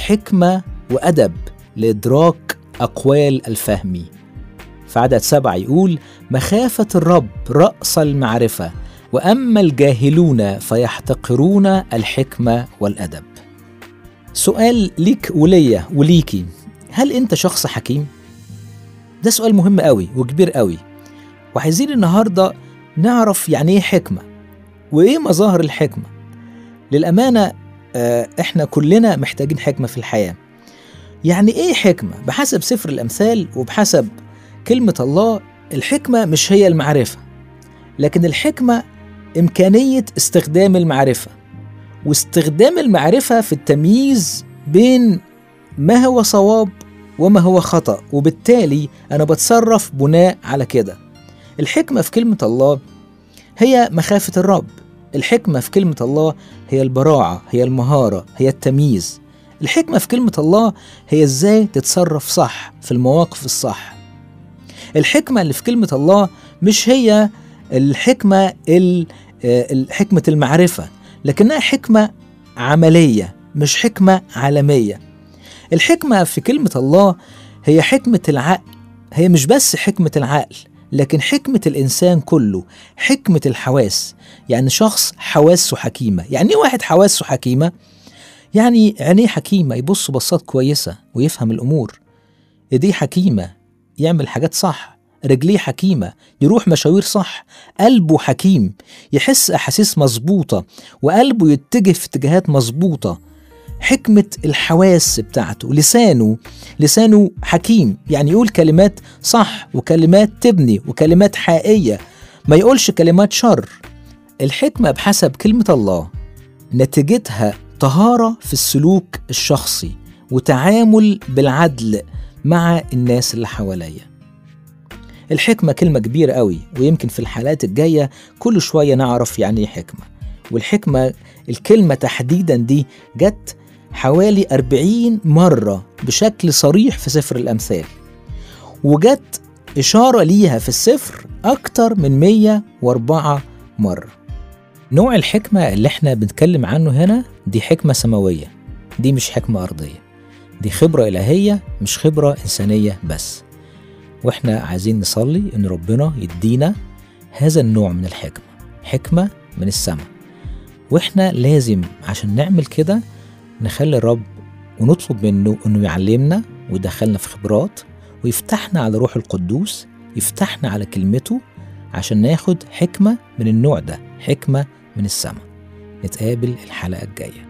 حكمة وأدب لإدراك أقوال الفهم في عدد سبعة يقول مخافة الرب رأس المعرفة وأما الجاهلون فيحتقرون الحكمة والأدب سؤال ليك وليا وليكي هل أنت شخص حكيم؟ ده سؤال مهم قوي وكبير قوي وعايزين النهاردة نعرف يعني إيه حكمة وإيه مظاهر الحكمة للأمانة آه، إحنا كلنا محتاجين حكمة في الحياة يعني إيه حكمة؟ بحسب سفر الأمثال وبحسب كلمة الله الحكمة مش هي المعرفة لكن الحكمة إمكانية استخدام المعرفة واستخدام المعرفة في التمييز بين ما هو صواب وما هو خطأ وبالتالي أنا بتصرف بناء على كده الحكمة في كلمة الله هي مخافة الرب الحكمة في كلمة الله هي البراعة هي المهارة هي التمييز الحكمة في كلمة الله هي ازاي تتصرف صح في المواقف الصح الحكمة اللي في كلمة الله مش هي الحكمة ال- آه، حكمة المعرفة لكنها حكمة عملية مش حكمة عالمية الحكمة في كلمة الله هي حكمة العقل هي مش بس حكمة العقل لكن حكمة الإنسان كله حكمة الحواس يعني شخص حواسه حكيمة يعني إيه واحد حواسه حكيمة؟ يعني عينيه حكيمة يبص بصات كويسة ويفهم الأمور إيديه حكيمة يعمل حاجات صح رجليه حكيمة يروح مشاوير صح قلبه حكيم يحس أحاسيس مظبوطة وقلبه يتجه في اتجاهات مظبوطة حكمة الحواس بتاعته لسانه لسانه حكيم يعني يقول كلمات صح وكلمات تبني وكلمات حقيقية ما يقولش كلمات شر الحكمة بحسب كلمة الله نتيجتها طهارة في السلوك الشخصي وتعامل بالعدل مع الناس اللي حواليا الحكمة كلمة كبيرة قوي ويمكن في الحلقات الجاية كل شوية نعرف يعني ايه حكمة والحكمة الكلمة تحديدا دي جت حوالي 40 مرة بشكل صريح في سفر الأمثال وجت إشارة ليها في السفر أكتر من 104 مرة نوع الحكمة اللي احنا بنتكلم عنه هنا دي حكمة سماوية دي مش حكمة أرضية دي خبرة إلهية مش خبرة إنسانية بس واحنا عايزين نصلي إن ربنا يدينا هذا النوع من الحكمة حكمة من السماء واحنا لازم عشان نعمل كده نخلي الرب ونطلب منه انه يعلمنا ويدخلنا في خبرات ويفتحنا على روح القدوس يفتحنا على كلمته عشان ناخد حكمة من النوع ده حكمة من السماء نتقابل الحلقة الجاية